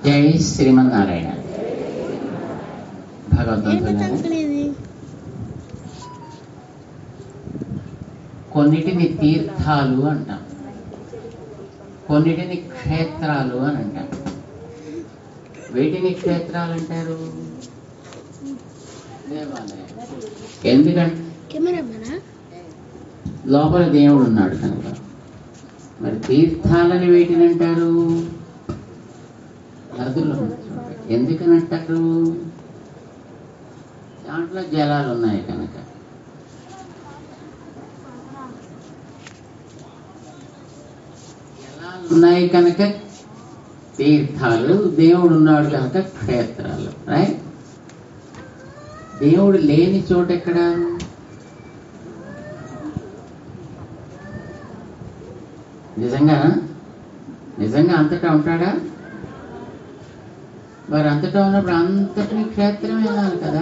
జై శ్రీమన్నారాయణ భగవంతుడు ఏంటి తగ్గలేదు కొన్నిటిని తీర్థాలు అంటాం కొన్నిటిని క్షేత్రాలు అని అంటాం వేటిని క్షేత్రాలు అంటారు దేవాలయాలు. ఎందుకంటే కెమెరా మనా లోపల దేవుడు ఉన్నాడు కనుక మరి తీర్థాలని వేటిని అంటారు నదులు ఎందుకని అంటారు దాంట్లో జలాలు ఉన్నాయి కనుక జలాలు ఉన్నాయి కనుక తీర్థాలు దేవుడు ఉన్నాడు కనుక క్షేత్రాలు రైట్ దేవుడు లేని చోట ఎక్కడ నిజంగా నిజంగా అంతటా ఉంటాడా మరి అంతటా ఉన్నప్పుడు అంతటిని క్షేత్రమే అనాలి కదా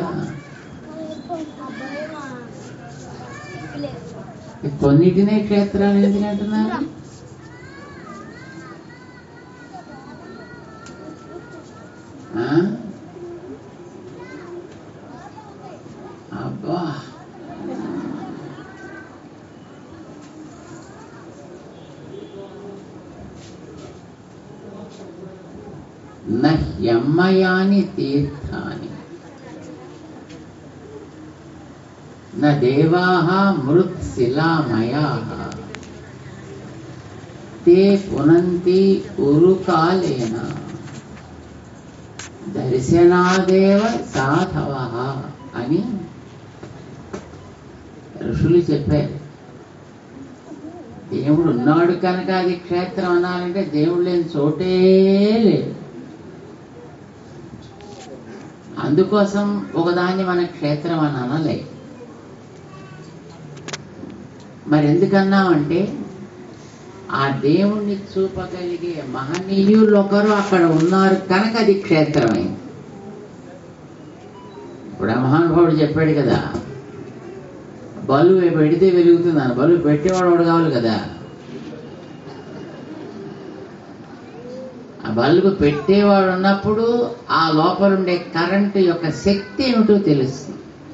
కొన్నిటినే క్షేత్రాలు ఎందుకు అంటున్నారు ఆ? అబ్బా నహ్యమ్మయాని తీర్థాని న దేవాः మృత్శిలామయాः ते పునంతి ఉరుకాలేన దర్శనాదేవ సాధవ అని ఋషులు చెప్పారు దేవుడు ఉన్నాడు కనుక అది క్షేత్రం అనాలంటే దేవుడు లేని చోటే లేదు అందుకోసం ఒకదాన్ని మన క్షేత్రం అని అనలే మరి ఎందుకన్నామంటే ఆ దేవుణ్ణి చూపగలిగే మహనీయులు ఒకరు అక్కడ ఉన్నారు కనుక అది క్షేత్రమైంది ఇప్పుడు ఆ మహానుభావుడు చెప్పాడు కదా బల్బు పెడితే వెలుగుతుంది అని బల్బు పెట్టేవాడు వాడు కావాలి కదా ఆ బల్బు పెట్టేవాడు ఉన్నప్పుడు ఆ లోపల ఉండే కరెంటు యొక్క శక్తి ఏమిటో తెలుస్తుంది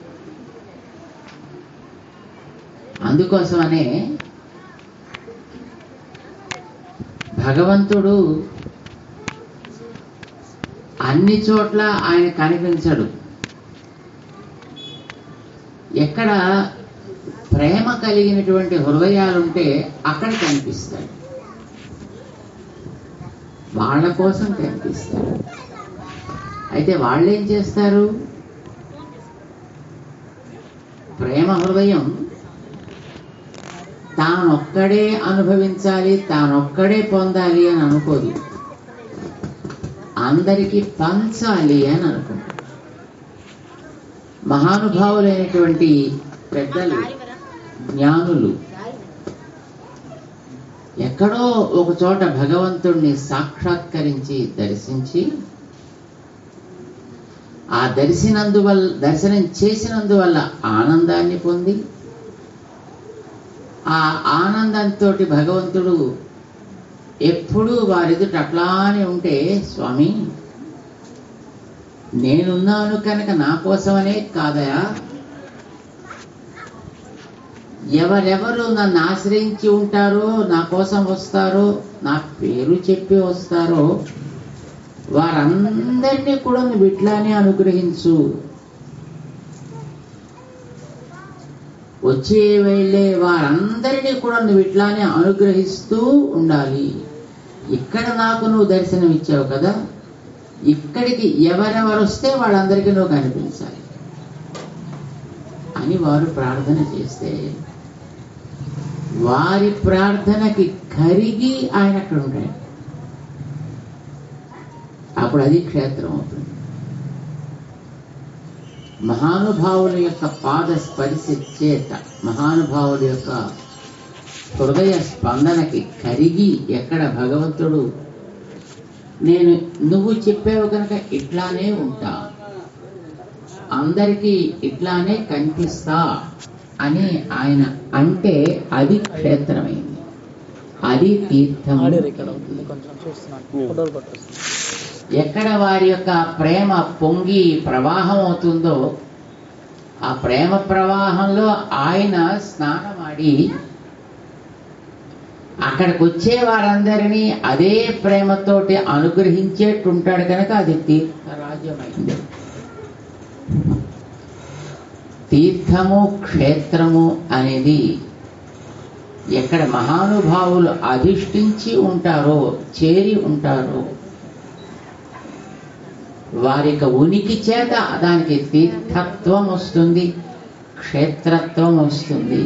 అందుకోసమనే భగవంతుడు అన్ని చోట్ల ఆయన కనిపించడు ఎక్కడ ప్రేమ కలిగినటువంటి హృదయాలుంటే అక్కడ కనిపిస్తాడు వాళ్ళ కోసం కనిపిస్తాడు అయితే వాళ్ళు ఏం చేస్తారు ప్రేమ హృదయం తానొక్కడే అనుభవించాలి తానొక్కడే పొందాలి అని అనుకోదు అందరికీ పంచాలి అని అనుకుంటాడు మహానుభావులైనటువంటి పెద్దలు జ్ఞానులు ఎక్కడో ఒక చోట భగవంతుణ్ణి సాక్షాత్కరించి దర్శించి ఆ దర్శనందువల్ల దర్శనం చేసినందువల్ల ఆనందాన్ని పొంది ఆ ఆనందంతో భగవంతుడు ఎప్పుడూ వారెదుట అట్లానే ఉంటే స్వామి నేనున్నాను కనుక నా కోసమనే కాదయా ఎవరెవరు నన్ను ఆశ్రయించి ఉంటారో నా కోసం వస్తారో నా పేరు చెప్పి వస్తారో వారందరినీ కూడా నువ్వు ఇట్లానే అనుగ్రహించు వచ్చే వెళ్ళే వారందరినీ కూడా నువ్వు ఇట్లానే అనుగ్రహిస్తూ ఉండాలి ఇక్కడ నాకు నువ్వు దర్శనం ఇచ్చావు కదా ఇక్కడికి ఎవరెవరు వస్తే వాళ్ళందరికీ నువ్వు కనిపించాలి అని వారు ప్రార్థన చేస్తే వారి ప్రార్థనకి కరిగి ఆయన అక్కడ ఉంటాడు అప్పుడు అది క్షేత్రం అవుతుంది మహానుభావుల యొక్క పాద స్పర్శ చేత మహానుభావుల యొక్క హృదయ స్పందనకి కరిగి ఎక్కడ భగవంతుడు నేను నువ్వు చెప్పావు కనుక ఇట్లానే ఉంటా అందరికీ ఇట్లానే కనిపిస్తా అని ఆయన అంటే అది క్షేత్రమైంది అది తీర్థం ఆడియో రికార్డ్ అవుతుంది కొంచెం చూస్తున్నాను ఫోటోలు కొట్టేస్తాను ఎక్కడ వారి యొక్క ప్రేమ పొంగి ప్రవాహం అవుతుందో ఆ ప్రేమ ప్రవాహంలో ఆయన స్నానమాడి అక్కడికి వచ్చే వారందరినీ అదే ప్రేమతోటి అనుగ్రహించేట్టుంటాడు కనుక అది తీర్థరాజ్యమైంది తీర్థము క్షేత్రము అనేది ఎక్కడ మహానుభావులు అధిష్ఠించి ఉంటారో చేరి ఉంటారో వారి యొక్క ఉనికి చేత దానికి తీర్థత్వం వస్తుంది క్షేత్రత్వం వస్తుంది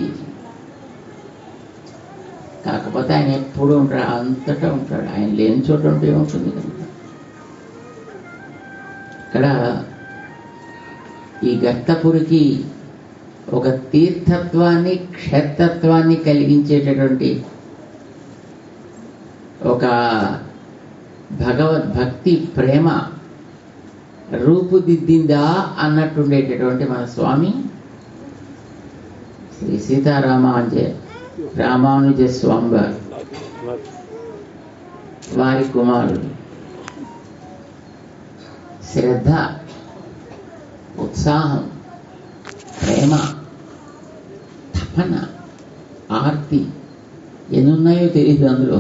కాకపోతే ఆయన ఎప్పుడు ఉంటాడు అంతటా ఉంటాడు ఆయన లేని చోట ఉంటే ఉంటుంది కనుక ఇక్కడ ఈ గర్తపురికి ఒక తీర్థత్వాన్ని క్షేత్రత్వాన్ని కలిగించేటటువంటి ఒక భగవద్భక్తి ప్రేమ రూపుదిద్దిందా అన్నట్టుండేటటువంటి మన స్వామి శ్రీ సీతారామానుజ రామానుజ స్వామి వారు వారి కుమారుడు శ్రద్ధ ఉత్సాహం ప్రేమ తపన ఆర్తి ఎన్నున్నాయో తెలియదు అందులో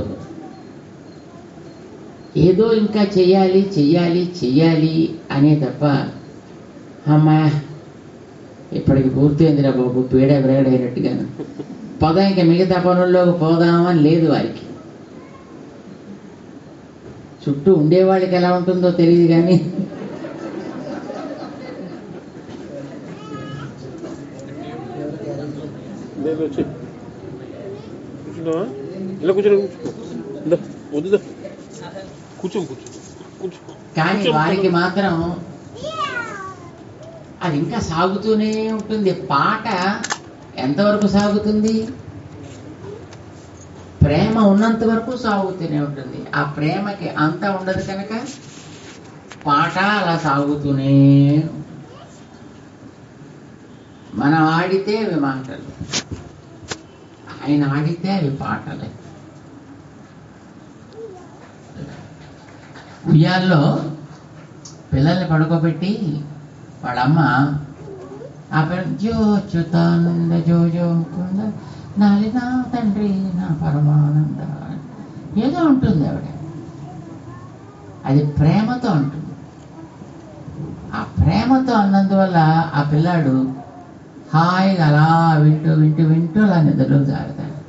ఏదో ఇంకా చెయ్యాలి చెయ్యాలి చెయ్యాలి అనే తప్ప అమ్మా ఇప్పటికి పూర్తయిందిరా బాబు పీడ విరగడైనట్టుగాను పద ఇంకా మిగతా పనుల్లోకి పోదామని లేదు వారికి చుట్టూ ఉండేవాళ్ళకి ఎలా ఉంటుందో తెలియదు కానీ లేదు వచ్చి కూర్చున్నావా ఇలా కూర్చో కూర్చో ఇందా, వద్దుదా కూర్చో కూర్చో కూర్చో కానీ వారికి మాత్రం అది ఇంకా సాగుతూనే ఉంటుంది పాట ఎంతవరకు సాగుతుంది ప్రేమ ఉన్నంత వరకు సాగుతూనే ఉంటుంది ఆ ప్రేమకి అంత ఉండదు కనుక పాట అలా సాగుతూనే ఉంటుంది. మనం ఆడితే అవి మాటలు ఆయన ఆడితే అవి పాటలే ఉయ్యాల్లో పిల్లల్ని పడుకోబెట్టి వాళ్ళమ్మ ఆ పిల్ల జో చ్యుతానంద జో జో ముకుంద నాలి నా తండ్రి నా పరమానంద ఏదో ఉంటుంది ఆవిడ అది ప్రేమతో ఉంటుంది ఆ ప్రేమతో అన్నందువల్ల ఆ పిల్లాడు హాయిగా అలా వింటూ వింటూ వింటూ అలా నిద్రలో జారుతాడు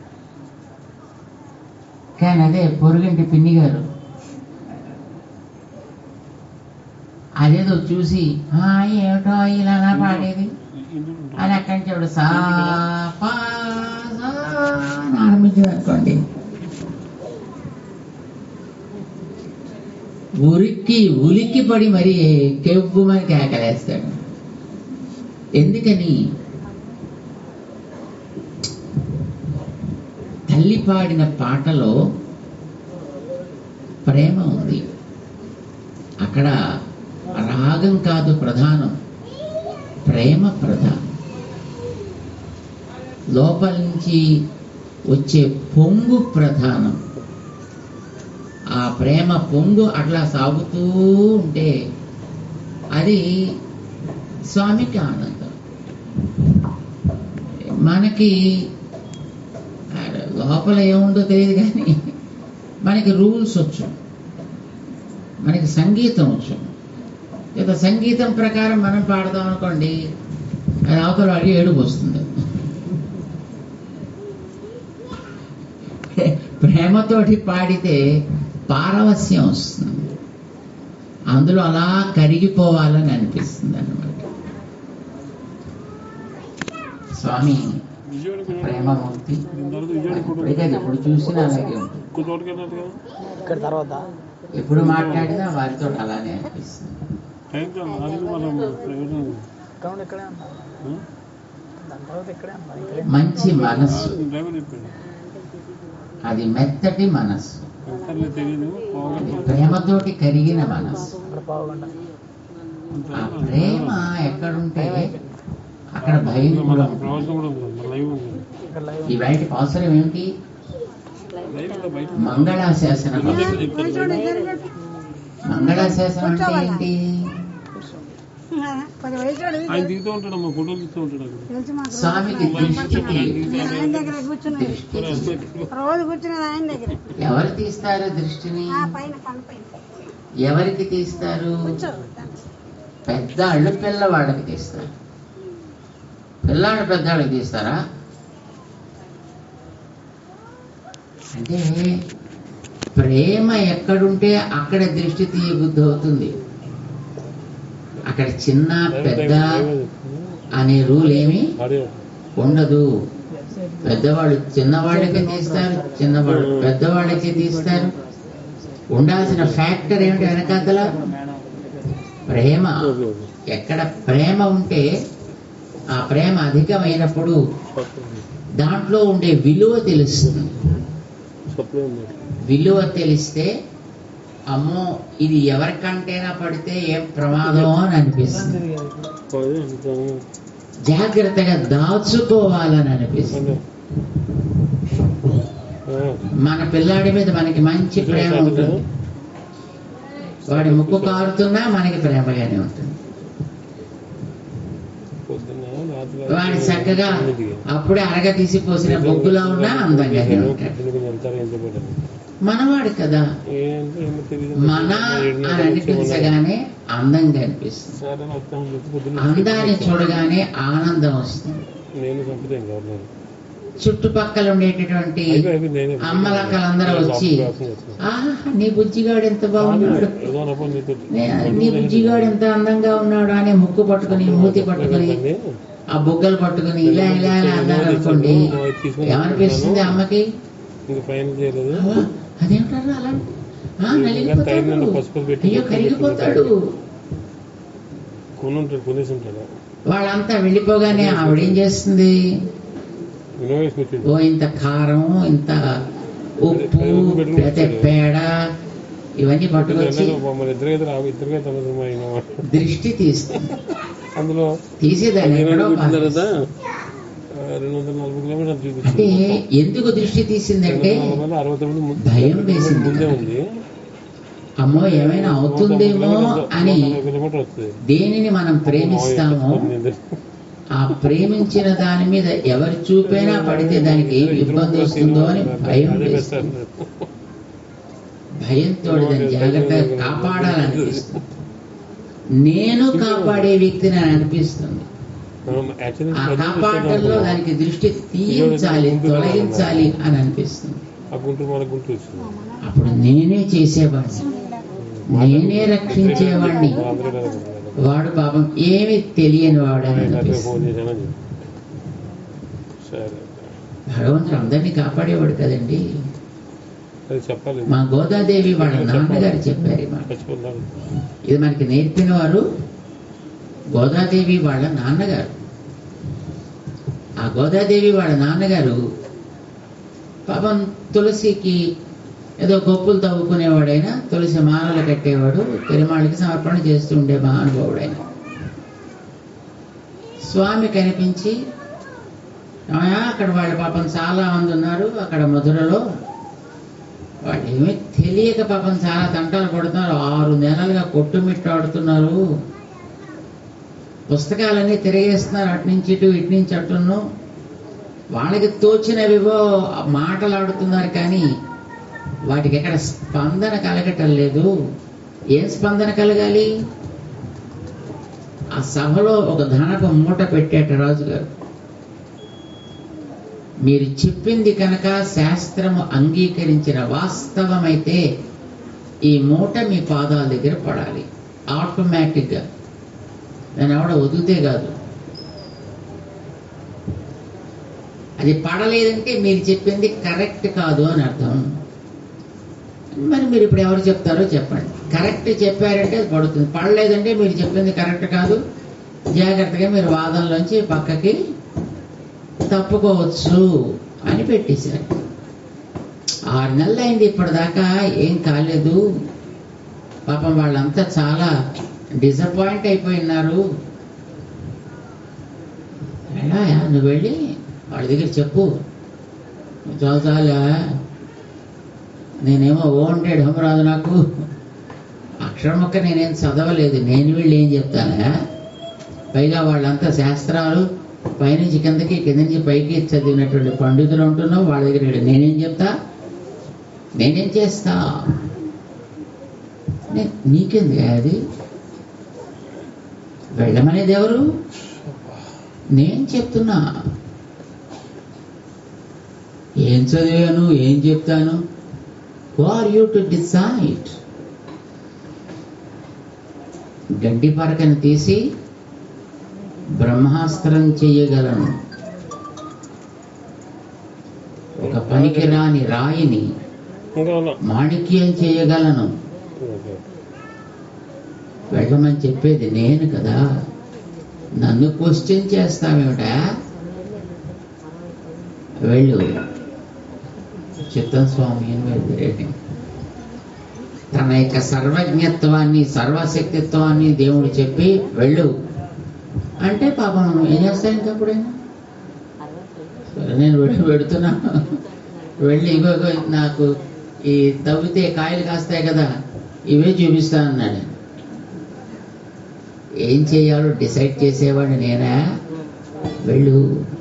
కానీ అదే పొరుగింటి పిన్ని గారు అదేదో చూసి "ఆ, ఏమిటో ఇలా నా పాడేది అని అక్కడి నుంచి ఆవిడ సా పా, సా అని ఆరంభించాడు అనుకోండి ఉరికి ఉలిక్కి పడి మరి కెవ్వుమని కేకలేస్తాడు ఎందుకని తల్లి పాడిన పాటలో ప్రేమ ఉంది అక్కడ రాగం కాదు ప్రధానం ప్రేమ ప్రధానం లోపల నుంచి వచ్చే పొంగు ప్రధానం ఆ ప్రేమ పొంగు అట్లా సాగుతూ ఉంటే అది స్వామికి ఆనందం మనకి ఆ, లోపల ఏముందో తెలియదు కానీ మనకి రూల్స్ వచ్చు మనకి సంగీతం వచ్చు ఇక సంగీతం ప్రకారం మనం పాడదాం అనుకోండి అది అవతల అడిగి ఏడుపు వస్తుంది ప్రేమతోటి పాడితే పారవస్యం వస్తుంది అందులో అలా కరిగిపోవాలని అనిపిస్తుంది అన్నమాట స్వామి ప్రేమమూర్తి ఇప్పుడే కాదు ఎప్పుడు చూసినా అలాగే ఉంటుంది ఇంకో చోటుకి వెళ్ళినట్టు కదా ఇక్కడ తర్వాత ఎప్పుడు మాట్లాడినా వారితో అలానే అనిపిస్తుంది టైం కాదు అది మనం ప్రయోజనం అకౌంట్ ఇక్కడే ఉన్నా ఆ? దాని తర్వాత ఇక్కడే ఉన్నా ఇక్కడే మంచి మనస్సు డ్రైవర్ చెప్పాడు అది మెత్తటి మనస్సు ఎంతలే తెలియదు అది పోవాలి ప్రేమతోటి కరిగిన మనస్సు అక్కడ పావుగంట ఆ ప్రేమ ఎక్కడుంటే అక్కడ భయం కూడా ఉంటుంది ప్రవచనం కూడా ఉంది మన లైవ్ ఉంది ఇక్కడ లైవ్ ఈ బయట అవసరం ఏమిటి లైవ్ కూడా బయట మంగళాశాసన చెప్తారు మంగళాశాసనం అంటే ఏంటి పది వయసు ఆయన దిగుతూ ఉంటాడు అమ్మ ఫోటోలు తీస్తూ ఉంటాడు అక్కడ తెలుసు మాకు స్వామికి దృష్టికి నేను ఆయన దగ్గర కూర్చున్నది దృష్టికి రోజు కూర్చున్నది ఆయన దగ్గర ఎవరు తీస్తారు దృష్టిని ఆ పైన కళ్ళ పైన ఎవరికి తీస్తారు కూర్చో పెద్ద అళ్ళు పిల్లవాళ్ళకి తీస్తారు పిల్లాడు పెద్దవాళ్ళకి తీస్తారా అంటే ప్రేమ ఎక్కడుంటే అక్కడ దృష్టి తీయబుద్ధి అవుతుంది అక్కడ చిన్న పెద్ద అనే రూల్ ఏమి ఆడియో ఉండదు పెద్దవాళ్ళు చిన్నవాళ్ళకి తీస్తారు చిన్నవాళ్ళు పెద్దవాళ్ళకి తీస్తారు ఉండాల్సిన ఫ్యాక్టర్ ఏమిటి వెనకాతల ప్రేమ ఎక్కడ ప్రేమ ఉంటే ఆ ప్రేమ అధికమైనప్పుడు దాంట్లో ఉండే విలువ తెలుస్తుంది సప్లై ఉంది విలువ తెలిస్తే అమ్మో ఇది ఎవరికంటైనా పడితే ఏం ప్రమాదం అని అనిపిస్తుంది అదే అంతా. జాగ్రత్తగా దాచుకోవాలని అనిపిస్తుంది ఆ, మన పిల్లాడి మీద మనకి మంచి ప్రేమ ఉంటుంది వాడి ముక్కు కారుతున్నా మనకి ప్రేమగానే ఉంటుంది పొద్దున్న రాత్రి వాడి చక్కగా ఎనిమిదికి. అప్పుడే అరగ తీసి పోసిన బొగ్గులా ఉన్నా అందంగానే ఉంటాడు ఎనిమిదికి వెళ్తారు ఎంత పడ్డారు మనవాడు కదా ఏంటో ఏమో తెలియదు మన అని అనిపించగానే అందంగా అనిపిస్తుంది సరే అని వస్తామని చెప్పి పొద్దున్న అందాన్ని చూడగానే ఆనందం వస్తుంది నేను చంపితే ఇంకా ఎవరు చుట్టుపక్కల ఉండేటటువంటి అమ్మలక్కలందరూ వచ్చి ఆహా నీ బుజ్జిగాడు ఎంత బాగున్నాడు ఏదో అనపో నీతో నే- నీ బుజ్జిగాడు ఎంత అందంగా ఉన్నాడు అనే ముక్కు పట్టుకుని మూతి పట్టుకుని ఆ బుగ్గలు పట్టుకుని ఇలా ఇలా ఇలా అన్నారు అనుకోండి ఏమనిపిస్తుంది అమ్మకి ఇంకా ఫైనల్ చేయలేదు "అవ్వ, అదేమిటారు అలా ఆ, నలిగిపోతాడు టైర్ నిండా పసుపు పెట్టి అయ్యో కరిగిపోతాడు కొని ఉంటాడు కొనేసి ఉంటాడు వాళ్ళంతా వెళ్ళిపోగానే ఆవిడేం చేస్తుంది ఇన్నోవేషన్ వచ్చింది ఓ ఇంత కారం ఇంత ఉప్పు లేకపోతే పేడ ఇవన్నీ పట్టుకొచ్చి మన ఇద్దరికైతే రావు ఇద్దరికైతే అవసరం అయిన దృష్టి తీస్తుంది అందులో తీసేదాన్ని ఎక్కడో పెట్టిన తర్వాత పారేస్తుంది. ఆ, రెండు వందల నలభై కిలోమీటర్లు అంటే చూపించింది ఎందుకు దృష్టి తీసిందంటే రెండు వందల నలభై, అరవై తొమ్మిది ము- భయం వేసింది ముందే కదా. ఉంది అమ్మో ఏమైనా అవుతుందేమో అని నలభై కిలోమీటర్ వస్తుంది దేనిని మనం ప్రేమిస్తామో ఆ ప్రేమించిన దాని మీద ఎవరు చూపైనా పడితే దానికి ఏం ఇబ్బంది వస్తుందో అని భయం వేస్తుంది భయంతో దాన్ని జాగ్రత్తగా కాపాడాలనిపిస్తుంది నేను కాపాడే వ్యక్తిని అని అనిపిస్తుంది ఆ కాపాడటంలో దానికి దృష్టి తీయించాలి తొలగించాలి అని అనిపిస్తుంది ఆ గుంటూరు మన గుంటూరు వచ్చింది అప్పుడు నేనే చేసేవాడిని నేనే రక్షించేవాడిని ఆంధ్రలో వాడు పాపం ఏమి తెలియని వాడని ఫోన్ అనిపిస్తుంది చేశానని సరే భగవంతుడు అందరినీ కాపాడేవాడు కదండి అది చెప్పాలి మా గోదాదేవి వాళ్ళ నాన్నగారు చెప్పారు ఈ మాట చచ్చిపోతున్నారు ఇది మనకి నేర్పిన వారు గోదాదేవి వాళ్ళ నాన్నగారు ఆ గోదాదేవి వాళ్ళ నాన్నగారు పాపం తులసికి ఏదో గొప్పులు తవ్వుకునేవాడైనా తులసి మాలలు కట్టేవాడు పెరుమాళ్ళకి సమర్పణ చేస్తూ ఉండే మహానుభావుడైన స్వామి కనిపించి "ఏమయ్యా, అక్కడ వాళ్ళ పాపం చాలా మంది ఉన్నారు అక్కడ మధురలో వాళ్ళు ఏమీ తెలియక పాపం చాలా తంటాలు పడుతున్నారు ఆరు నెలలుగా కొట్టుమిట్టాడుతున్నారు పుస్తకాలన్నీ తిరిగేస్తున్నారు అటు నుంచి ఇటు ఇటు నుంచి అటును వాళ్ళకి తోచినవివో మాటలాడుతున్నారు కానీ వాటికి ఎక్కడ స్పందన కలగటం లేదు ఏం స్పందన కలగాలి ఆ సభలో ఒక ధనపు మూట పెట్టేట రాజుగారు మీరు చెప్పింది కనుక శాస్త్రము అంగీకరించిన వాస్తవమైతే ఈ మూట మీ పాదాల దగ్గర పడాలి ఆటోమేటిక్గా దాన్ని ఎవడ వదిలితే కాదు అది పడలేదంటే మీరు చెప్పింది కరెక్ట్ కాదు అని అర్థం మరి మీరు ఇప్పుడు ఎవరు చెప్తారో చెప్పండి కరెక్ట్ చెప్పారంటే అది పడుతుంది పడలేదంటే మీరు చెప్పింది కరెక్ట్ కాదు జాగ్రత్తగా మీరు వాదనలోంచి పక్కకి తప్పుకోవచ్చు అని పెట్టేశారు ఆరు నెలలు అయింది ఇప్పటిదాకా ఏం కాలేదు పాపం వాళ్ళంతా చాలా డిసప్పాయింట్ అయిపోయినారు ఎలా నువ్వు వెళ్ళి వాళ్ళ దగ్గర చెప్పు చాలా చాలా నేనేమో ఓ హండ్రెడ్ హమ్ రాదు నాకు అక్కడ అక్షరం ఒక్క నేనేం చదవలేదు నేను వీళ్ళు ఏం చెప్తానా పైగా వాళ్ళంతా శాస్త్రాలు పైనుంచి కిందకి కింద నుంచి పైకి చదివినటువంటి పండితులు ఉంటున్నావు వాళ్ళ దగ్గర వెళ్ళి నేనేం చెప్తా నేనేం చేస్తా నే- నీకెందుకు అది వెళ్ళమనేది ఎవరు నేను చెప్తున్నా ఏం చదివాను ఏం చెప్తాను ఆర్ యూ టు డిసైడ్ గడ్డి పరకను తీసి బ్రహ్మాస్త్రం చెయ్యగలను ఒక పనికిరాని రాయిని ఇంకా ఉన్నా మాణిక్యం చేయగలను ఓకే. వెళ్ళమని చెప్పేది నేను కదా నన్ను క్వశ్చన్ చేస్తావేమిటా వెళ్ళు చిత్తం స్వామి అని వెళ్ళి తన యొక్క సర్వజ్ఞత్వాన్ని సర్వశక్తిత్వాన్ని దేవుడు చెప్పి వెళ్ళు అంటే పాపం ఏం చేస్తాను ఇంకప్పుడైనా సరే నేను వెళ్ళి పెడుతున్నా వెళ్ళి ఇగో ఇగో నాకు ఈ తవ్వితే కాయలు కాస్తాయి కదా ఇవే చూపిస్తా అన్నాడు ఏం చేయాలో డిసైడ్ చేసేవాడు నేనా వెళ్ళు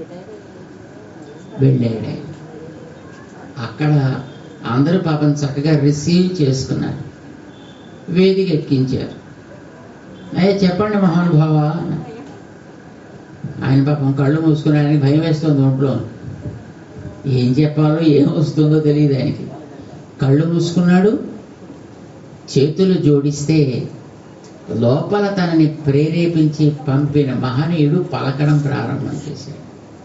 వెళ్ళాడు అక్కడ అందరూ పాపం చక్కగా రిసీవ్ చేసుకున్నారు వేదిక ఎక్కించారు అయ్యా చెప్పండి మహానుభావ అన్నారు. ఆయన పాపం కళ్ళు మూసుకుని ఆయనకి భయం వేస్తుంది ఒంట్లో ఏం చెప్పాలో ఏం వస్తుందో తెలియదు ఆయనకి కళ్ళు మూసుకున్నాడు చేతులు జోడిస్తే లోపల తనని ప్రేరేపించి పంపిన మహనీయుడు పలకడం ప్రారంభం చేశాడు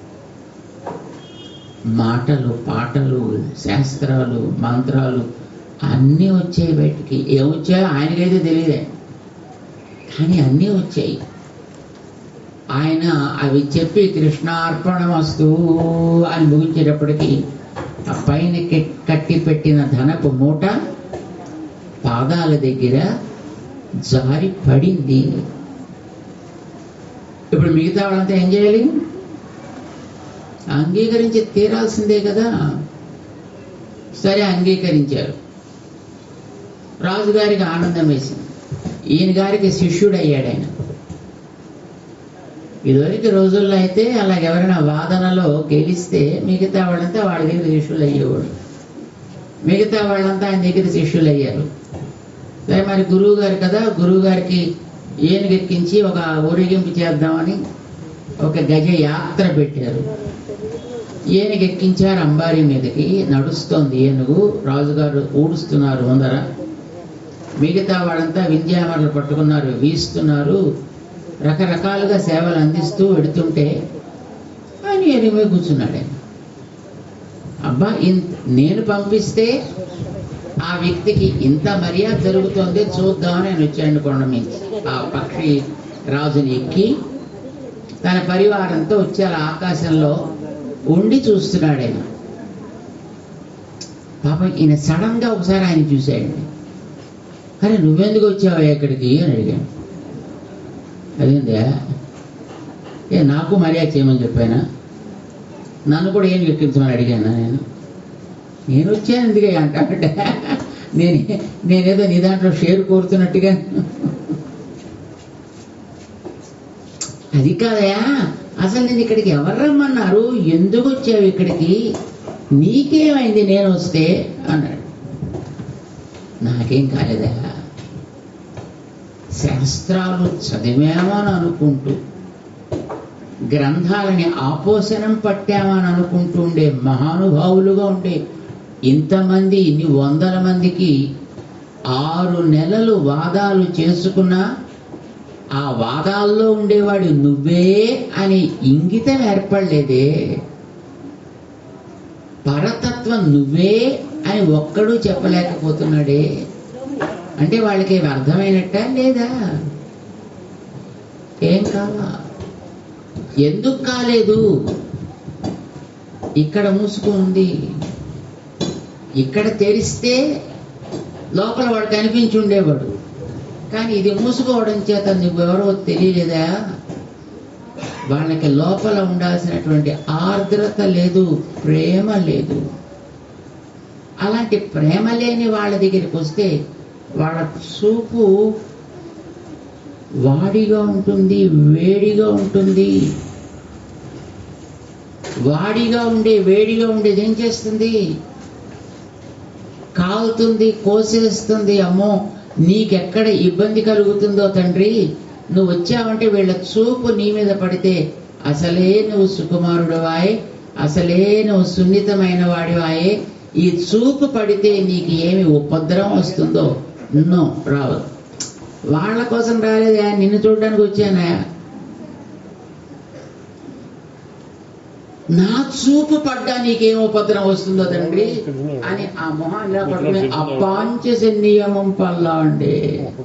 మాటలు పాటలు శాస్త్రాలు మంత్రాలు అన్నీ వచ్చాయి బయటికి ఏమొచ్చాయో ఆయనకైతే తెలియదే కానీ అన్నీ వచ్చాయి ఆయన అవి చెప్పి కృష్ణార్పణమస్తు అని ముగించేటప్పటికి ఆ పైన కె- కట్టి పెట్టిన ధనపు మూట పాదాల దగ్గర జారి పడింది ఇప్పుడు మిగతా వాళ్ళంతా ఏం చేయాలి అంగీకరించి తీరాల్సిందే కదా సరే అంగీకరించారు రాజుగారికి ఆనందం వేసింది ఈయన గారికి శిష్యుడు అయ్యాడు ఆయన ఇదివరకు రోజుల్లో అయితే అలా ఎవరైనా వాదనలో గెలిస్తే మిగతా వాళ్ళంతా వాళ్ళ దగ్గర శిష్యులు అయ్యేవాడు మిగతా వాళ్ళంతా ఆయన దగ్గర శిష్యులు అయ్యారు సరే మరి గురువు గారు కదా గురువు గారికి ఏనుగెక్కించి ఒక ఊరేగింపు చేద్దామని ఒక గజ యాత్ర పెట్టారు ఏనుగు ఎక్కించారు అంబారి మీదకి నడుస్తోంది ఏనుగు రాజుగారు ఊడుస్తున్నారు ముందర మిగతా వాళ్ళంతా విద్యామరలు పట్టుకున్నారు వీస్తున్నారు రకరకాలుగా సేవలు అందిస్తూ వెడుతుంటే ఆయన ఏనుగు మీద కూర్చున్నాడు ఆయన అబ్బా ఇన్ నేను పంపిస్తే ఆ వ్యక్తికి ఇంత మర్యాద జరుగుతోంది చూద్దామని ఆయన వచ్చాడు కొండ మించి ఆ పక్షి రాజుని ఎక్కి తన పరివారంతో వచ్చి అలా ఆకాశంలో ఉండి చూస్తున్నాడు ఆయన పాపం ఈయన సడన్ గా ఒకసారి ఆయన చూశాడండి అరే నువ్వెందుకు వచ్చావా ఇక్కడికి అని అడిగాను అదేందా ఏ నాకు మర్యాద చేయమని చెప్పానా నన్ను కూడా ఏం ఎక్కించమని అడిగాను నేను నేను వచ్చాను ఎందుకే అంటాడు నేను నేనేదో నీ దాంట్లో షేర్ కోరుతున్నట్టుగా అది కాదయా అసలు నేను ఇక్కడికి ఎవరు రమ్మన్నారు ఎందుకు వచ్చావు ఇక్కడికి నీకేమైంది నేను వస్తే అన్నాడు నాకేం కాలేదా శాస్త్రాలు చదివామని అనుకుంటూ గ్రంథాలని ఆపోసనం పట్టామని అనుకుంటూ ఉండే మహానుభావులుగా ఉండే ఇంతమంది ఇన్ని వందల మందికి ఆరు నెలలు వాదాలు చేసుకున్నా ఆ వాదాల్లో ఉండేవాడు నువ్వే అని ఇంగితం ఏర్పడలేదే పరతత్వం నువ్వే అని ఒక్కడూ చెప్పలేకపోతున్నాడే అంటే వాళ్ళకి ఇవి అర్థమైనట్ట లేదా ఏం కావా ఎందుకు కాలేదు ఇక్కడ మూసుకుంది ఇక్కడ తెరిస్తే లోపల వాడు కనిపించి ఉండేవాడు కానీ ఇది మూసుకోవడం చేత నువ్వెవరో తెలియలేదా వాళ్ళకి లోపల ఉండాల్సినటువంటి ఆర్ద్రత లేదు ప్రేమ లేదు అలాంటి ప్రేమ లేని వాళ్ళ దగ్గరికి వస్తే వాళ్ళ చూపు వాడిగా ఉంటుంది వేడిగా ఉంటుంది వాడిగా ఉండే వేడిగా ఉండేది ఏం చేస్తుంది కాలుతుంది కోసేస్తుంది అమ్మో నీకెక్కడ ఇబ్బంది కలుగుతుందో తండ్రి నువ్వు వచ్చావంటే వీళ్ళ చూపు నీ మీద పడితే అసలే నువ్వు సుకుమారుడువాయే అసలే నువ్వు సున్నితమైన వాడివాయే ఈ చూపు పడితే నీకు ఏమి ఉపద్రవం వస్తుందో నో రావు వాళ్ళ కోసం రాలేదా నిన్ను చూడడానికి వచ్చానా నా చూపు పడ్డా నీకేం ఉపద్రవం వస్తుందో తండ్రి అని ఆ మొహం ఇలా పట్టుకుని అపాంచసి నియమం పల్లా అండి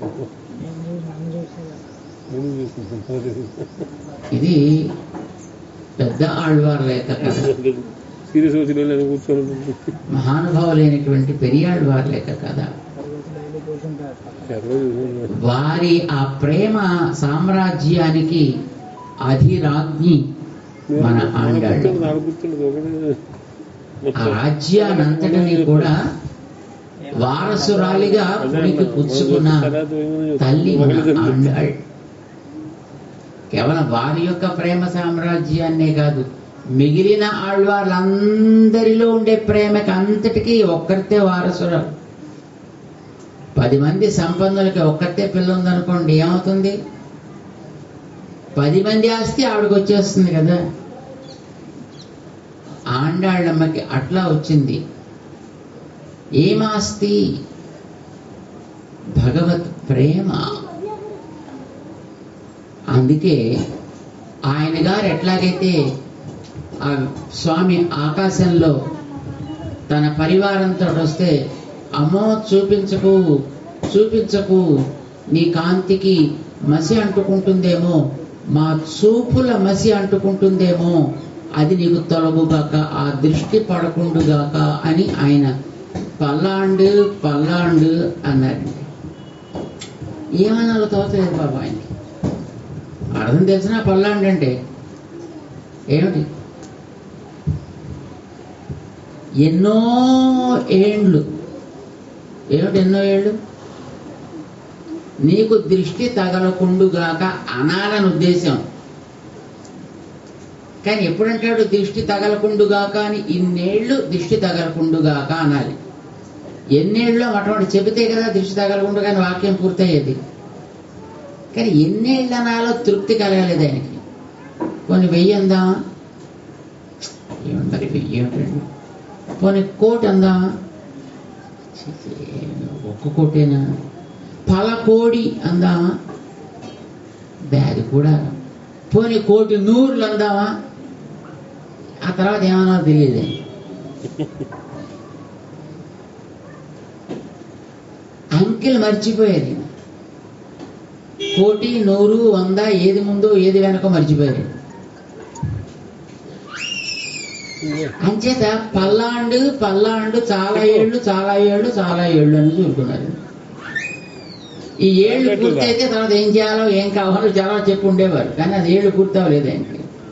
ముందు చూసుకుంటాను ఇది పెద్ద ఆళ్వార్ లేక కథ సీరియస్ వచ్చి నేను కూర్చొని మహానుభావులైనటువంటి పెరియాళ్వార్ లేక కథ డైలీ కూర్చుంటారు పక్కన. ఎక్కడో వారి ఆ ప్రేమ సామ్రాజ్యానికి అధిరాజ్ఞి మన ఆండాళ్ళు నాకు కూర్చుండదు ఒకటే ఆ రాజ్యానంతటిని కూడా వారసురాలిగా పునికి పుచ్చుకున్న తల్లి మన ఆండాళ్ కేవలం వారి యొక్క ప్రేమ సామ్రాజ్యాన్నే కాదు మిగిలిన ఆళ్వార్లందరిలో ఉండే ప్రేమకి అంతటికీ ఒక్కరితే వారసురాలు పది మంది సంపన్నులకి ఒక్కతే పిల్ల ఉందనుకోండి ఏమవుతుంది పది మంది ఆస్తి ఆవిడకి వచ్చేస్తుంది కదా ఆండాళ్ళమ్మకి అట్లా వచ్చింది ఏమాస్తి భగవత్ ప్రేమ అందుకే ఆయన గారు ఎట్లాగైతే ఆ స్వామి ఆకాశంలో తన పరివారంతో వస్తే అమ్మో చూపించకు చూపించకు నీ కాంతికి మసి అంటుకుంటుందేమో మా చూపుల మసి అంటుకుంటుందేమో అది నీకు తొలగుగాక ఆ దృష్టి పడకుండుగాక అని ఆయన పల్లాండు పల్లాండు అన్నారండి ఏమనాలో తోచలేదు బాబా ఆయనకి అర్థం తెలిసినా పల్లాండు అంటే ఏమిటి ఎన్నో ఏండ్లు ఏమిటి ఎన్నో ఏళ్ళు నీకు దృష్టి తగలకుండుగాక అనాలని ఉద్దేశం కానీ ఎప్పుడంటాడు దృష్టి తగలకుండుగాక అని ఇన్నేళ్ళు దృష్టి తగలకుండుగాక అనాలి ఎన్నేళ్ళు అటువంటి చెబితే కదా దృష్టి తగలకుండా అని వాక్యం పూర్తయ్యేది కానీ ఎన్నేళ్ళు అనాలో తృప్తి కలగలేదు ఆయనకి కొన్ని వెయ్యి అందామా ఏమంటారు వెయ్యి ఏమిటండి పోనీ కోటి అందామా ఛీ, ఛీ, ఒక్క కోటేనా పల కోడి అందామా బ్యాగ్ కూడా పోనీ కోటి నూరులు అందామా ఆ తర్వాత ఏమన్నా తెలియదు అంకెలు మర్చిపోయారు ఈయన. కోటి నూరు వంద ఏది ముందు ఏది వెనక మర్చిపోయారు అంచేత పల్లాండు పల్లాండు చాలా ఏళ్ళు చాలా ఏళ్ళు చాలా ఏళ్ళు అని చూరుకున్నారు ఈ ఏళ్ళు పూర్తి అయితే తర్వాత ఏం చేయాలో ఏం కావాలో చాలా చెప్పి ఉండేవారు కానీ అది ఏళ్ళు పూర్తి అవ్వలేదు ఆయనకి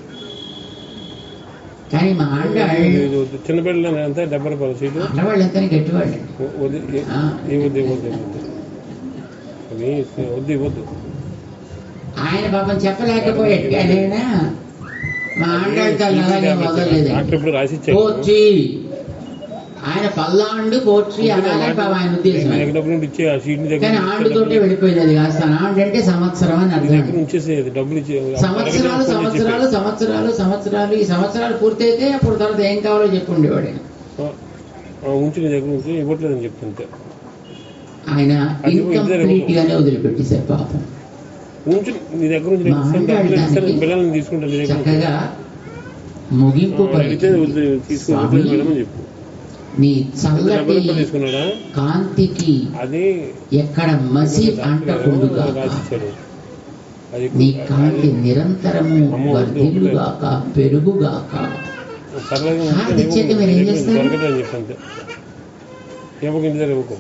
కానీ మా ఆండాళ్ళు చిన్న బిడ్డలు అంతా డెబ్బై రూపాయల సీటు ఆడవాళ్ళు ఎంతని గట్టివాళ్ళు వద్దు ఏ- ఆ. ఏ వద్దు ఏ వద్దు ఏ వద్దు అది వద్దు ఇవ్వద్దు ఆయన పాపం చెప్పలేకపోయాడు కానీ ఆయన మా ఆండాళ్ళతో అలాగే వదలలేదు డాక్టర్ ఇప్పుడు రాసి ఇచ్చాడు పోర్చి ఆయన పల్లాండు పోర్చి అలాగే పాపం ఆయన ఉద్దేశం మీ దగ్గర డబ్బులు ఉంటే ఇచ్చే ఆ సీట్ దగ్గర కానీ ఆండుతోటే వెళ్ళిపోయింది అది కాస్త ఆండు అంటే సంవత్సరం అని మీ అర్థం దగ్గర ఉంచేసేది డబ్బులు ఇచ్చే సంవత్సరాలు సంవత్సరాలు సంవత్సరాలు సంవత్సరాలు ఈ సంవత్సరాలు పూర్తయితే అప్పుడు తర్వాత ఏం కావాలో చెప్పి ఉండేవాడు ఆయన. ఉంచి నీ దగ్గర ఉంచి ఇవ్వట్లేదని చెప్తుంటే ఆయన అది ఇన్కంప్లీట్ గానే వదిలిపెట్టేశారు పాపం ఉంచి నీ దగ్గర ఉంచి మా ఇస్తాను, డబ్బులు ఆండాళ్ళకి ఇస్తాను పిల్లల్ని తీసుకుంటాను నీ దగ్గర చక్కగా ముగింపు అడిగితే వద్దు, తీసుకుని స్వామి, వద్దు మేడం అని చెప్పు నీ డెబ్బై చల్లటి రూపాయలు తీసుకున్నాడా కాంతికి అది ఎక్కడ మసి అంటకుండుగా రాసిచ్చాడు అది నీ కాంతి నిరంతరము వర్ధిల్లుగాక పెరుగుగాక సరళంగా ఉంటే హారతి ఇచ్చాక మీరు ఏం చేస్తారు? దొరకదు అని చెప్పంతే ఇవ్వకు ఇంటి దగ్గర ఇవ్వకు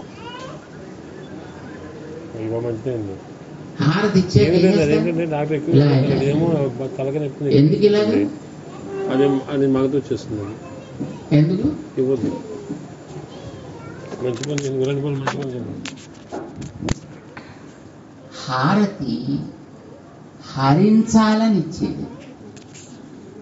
ఇవ్వ మంచిదే ఉంది హారతి ఇచ్చాక ఏమీ ఏం లేదు చేస్తారు అదేంటంటే డాక్టర్ ఎక్కువ ఇలా చెప్తున్నాడు. ఇలా. ఏమో తలక నొప్పి ఎందుకు ఇలాగ? అది అది మగతో వచ్చేస్తుంది అది ఎందుకు ఇవ్వద్దు మంచి పని చేయండి ఇలాంటి పని మంచి పని చేయండి హారతి హరించాలని ఇచ్చేది